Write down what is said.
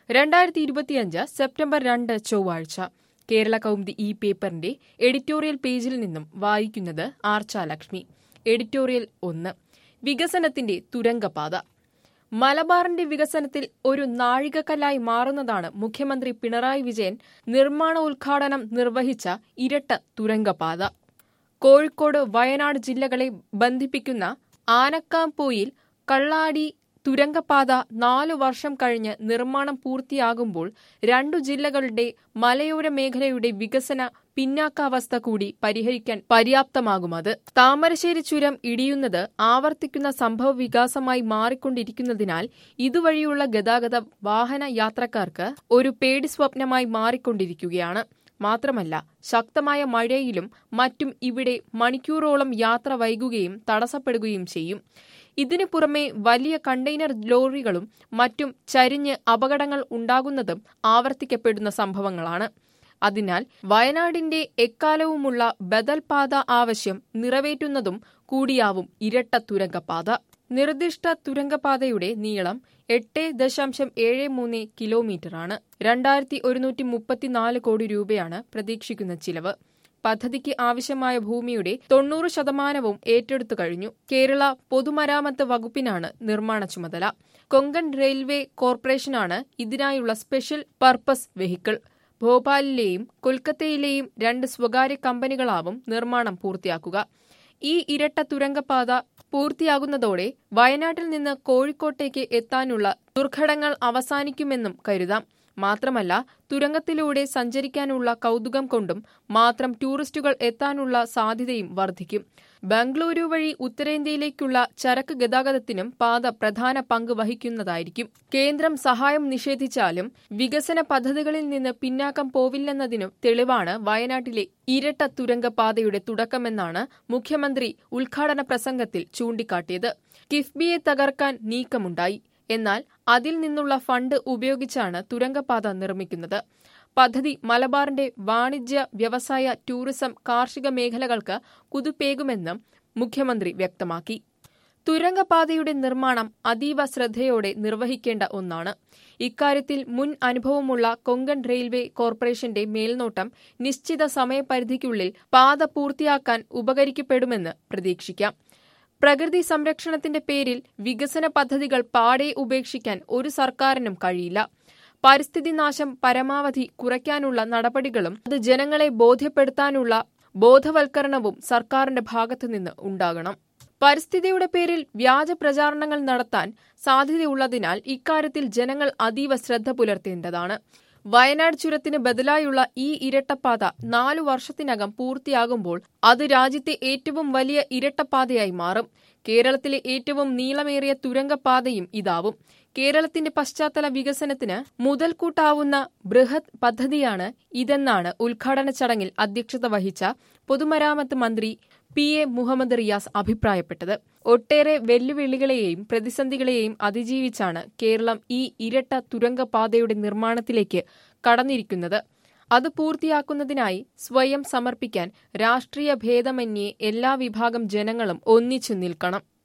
രണ്ടായിരത്തി ഇരുപത്തിയഞ്ച് സെപ്റ്റംബർ രണ്ട് ചൊവ്വാഴ്ച കേരള കൗമുദി ഈ പേപ്പറിന്റെ എഡിറ്റോറിയൽ പേജിൽ നിന്നും വായിക്കുന്നത് ആർച്ച ലക്ഷ്മി എഡിറ്റോറിയൽ ഒന്ന് വികസനത്തിന്റെ തുരങ്കപാത മലബാറിന്റെ വികസനത്തിൽ ഒരു നാഴികക്കല്ലായി മാറുന്നതാണ് മുഖ്യമന്ത്രി പിണറായി വിജയൻ നിർമ്മാണ ഉദ്ഘാടനം നിർവഹിച്ച ഇരട്ട തുരങ്കപാത കോഴിക്കോട് വയനാട് ജില്ലകളെ ബന്ധിപ്പിക്കുന്ന ആനക്കാംപോയിൽ കള്ളാടി തുരങ്കപാത നാലു വർഷം കഴിഞ്ഞ് നിർമ്മാണം പൂർത്തിയാകുമ്പോൾ രണ്ടു ജില്ലകളുടെ മലയോര മേഖലയുടെ വികസന പിന്നാക്കാവസ്ഥ കൂടി പരിഹരിക്കാൻ പര്യാപ്തമാകുമത് താമരശ്ശേരി ചുരം ഇടിയുന്നത് ആവർത്തിക്കുന്ന സംഭവ വികാസമായി മാറിക്കൊണ്ടിരിക്കുന്നതിനാൽ ഇതുവഴിയുള്ള ഗതാഗത വാഹന യാത്രക്കാർക്ക് ഒരു പേടി സ്വപ്നമായി മാറിക്കൊണ്ടിരിക്കുകയാണ് മാത്രമല്ല ശക്തമായ മഴയിലും മറ്റും ഇവിടെ മണിക്കൂറോളം യാത്ര വൈകുകയും തടസ്സപ്പെടുകയും ചെയ്യും ഇതിനു പുറമെ വലിയ കണ്ടെയ്നർ ലോറികളും മറ്റും ചരിഞ്ഞ് അപകടങ്ങൾ ഉണ്ടാകുന്നതും ആവർത്തിക്കപ്പെടുന്ന സംഭവങ്ങളാണ് അതിനാൽ വയനാടിന്റെ എക്കാലവുമുള്ള ബദൽ പാത ആവശ്യം നിറവേറ്റുന്നതും കൂടിയാവും ഇരട്ട തുരങ്കപാത നിർദ്ദിഷ്ട തുരങ്കപാതയുടെ നീളം എട്ട് ദശാംശം ഏഴ് മൂന്ന് കിലോമീറ്ററാണ് രണ്ടായിരത്തി ഒരുന്നൂറ്റി മുപ്പത്തിനാല് കോടി രൂപയാണ് പ്രതീക്ഷിക്കുന്ന ചിലവ് പദ്ധതിക്ക് ആവശ്യമായ ഭൂമിയുടെ തൊണ്ണൂറ് ശതമാനവും ഏറ്റെടുത്തു കഴിഞ്ഞു കേരള പൊതുമരാമത്ത് വകുപ്പിനാണ് നിർമ്മാണ ചുമതല കൊങ്കൺ റെയിൽവേ കോർപ്പറേഷനാണ് ഇതിനായുള്ള സ്പെഷ്യൽ പർപ്പസ് വെഹിക്കിൾ ഭോപ്പാലിലെയും കൊൽക്കത്തയിലെയും രണ്ട് സ്വകാര്യ കമ്പനികളാവും നിർമ്മാണം പൂർത്തിയാക്കുക ഈ ഇരട്ട തുരങ്കപാത പൂർത്തിയാകുന്നതോടെ വയനാട്ടിൽ നിന്ന് കോഴിക്കോട്ടേക്ക് എത്താനുള്ള ദുർഘടങ്ങൾ അവസാനിക്കുമെന്നും കരുതാം മാത്രമല്ല തുരങ്കത്തിലൂടെ സഞ്ചരിക്കാനുള്ള കൗതുകം കൊണ്ടും മാത്രം ടൂറിസ്റ്റുകൾ എത്താനുള്ള സാധ്യതയും വർദ്ധിക്കും ബംഗളൂരു വഴി ഉത്തരേന്ത്യയിലേക്കുള്ള ചരക്ക് ഗതാഗതത്തിനും പാത പ്രധാന പങ്ക് വഹിക്കുന്നതായിരിക്കും കേന്ദ്രം സഹായം നിഷേധിച്ചാലും വികസന പദ്ധതികളിൽ നിന്ന് പിന്നാക്കം പോവില്ലെന്നതിനു തെളിവാണ് വയനാട്ടിലെ ഇരട്ട തുരങ്കപാതയുടെ തുടക്കമെന്നാണ് മുഖ്യമന്ത്രി ഉദ്ഘാടന പ്രസംഗത്തിൽ ചൂണ്ടിക്കാട്ടിയത് കിഫ്ബിയെ തകർക്കാൻ നീക്കമുണ്ടായി എന്നാൽ അതിൽ നിന്നുള്ള ഫണ്ട് ഉപയോഗിച്ചാണ് തുരങ്കപാത നിർമ്മിക്കുന്നത് പദ്ധതി മലബാറിന്റെ വാണിജ്യ വ്യവസായ ടൂറിസം കാർഷിക മേഖലകൾക്ക് കുതിപ്പേകുമെന്നും മുഖ്യമന്ത്രി വ്യക്തമാക്കി തുരങ്കപാതയുടെ നിർമ്മാണം അതീവ ശ്രദ്ധയോടെ നിർവഹിക്കേണ്ട ഒന്നാണ് ഇക്കാര്യത്തിൽ മുൻ അനുഭവമുള്ള കൊങ്കൺ റെയിൽവേ കോർപ്പറേഷന്റെ മേൽനോട്ടം നിശ്ചിത സമയപരിധിക്കുള്ളിൽ പാത പൂർത്തിയാക്കാൻ ഉപകരിക്കപ്പെടുമെന്ന് പ്രതീക്ഷിക്കാം പ്രകൃതി സംരക്ഷണത്തിന്റെ പേരിൽ വികസന പദ്ധതികൾ പാടെ ഉപേക്ഷിക്കാൻ ഒരു സർക്കാരിനും കഴിയില്ല പരിസ്ഥിതി നാശം പരമാവധി കുറയ്ക്കാനുള്ള നടപടികളും അത് ജനങ്ങളെ ബോധ്യപ്പെടുത്താനുള്ള ബോധവൽക്കരണവും സർക്കാരിന്റെ ഭാഗത്തുനിന്ന് ഉണ്ടാകണം പരിസ്ഥിതിയുടെ പേരിൽ വ്യാജ പ്രചാരണങ്ങൾ നടത്താൻ സാധ്യതയുള്ളതിനാൽ ഇക്കാര്യത്തിൽ ജനങ്ങൾ അതീവ ശ്രദ്ധ പുലർത്തേണ്ടതാണ് വയനാട് ചുരത്തിന് ബദലായുള്ള ഈ ഇരട്ടപ്പാത നാലു വർഷത്തിനകം പൂർത്തിയാകുമ്പോൾ അത് രാജ്യത്തെ ഏറ്റവും വലിയ ഇരട്ടപ്പാതയായി മാറും കേരളത്തിലെ ഏറ്റവും നീളമേറിയ തുരങ്കപാതയും ഇതാവും കേരളത്തിന്റെ പശ്ചാത്തല വികസനത്തിന് മുതൽക്കൂട്ടാവുന്ന ബൃഹത് പദ്ധതിയാണ് ഇതെന്നാണ് ഉദ്ഘാടന ചടങ്ങിൽ അധ്യക്ഷത വഹിച്ച പൊതുമരാമത്ത് മന്ത്രി പി എ മുഹമ്മദ് റിയാസ് അഭിപ്രായപ്പെട്ടത് ഒട്ടേറെ വെല്ലുവിളികളെയും പ്രതിസന്ധികളെയും അതിജീവിച്ചാണ് കേരളം ഈ ഇരട്ട തുരങ്കപാതയുടെ നിർമ്മാണത്തിലേക്ക് കടന്നിരിക്കുന്നത് അത് പൂർത്തിയാക്കുന്നതിനായി സ്വയം സമർപ്പിക്കാൻ രാഷ്ട്രീയ ഭേദമന്യേ എല്ലാ വിഭാഗം ജനങ്ങളും ഒന്നിച്ചു നിൽക്കണം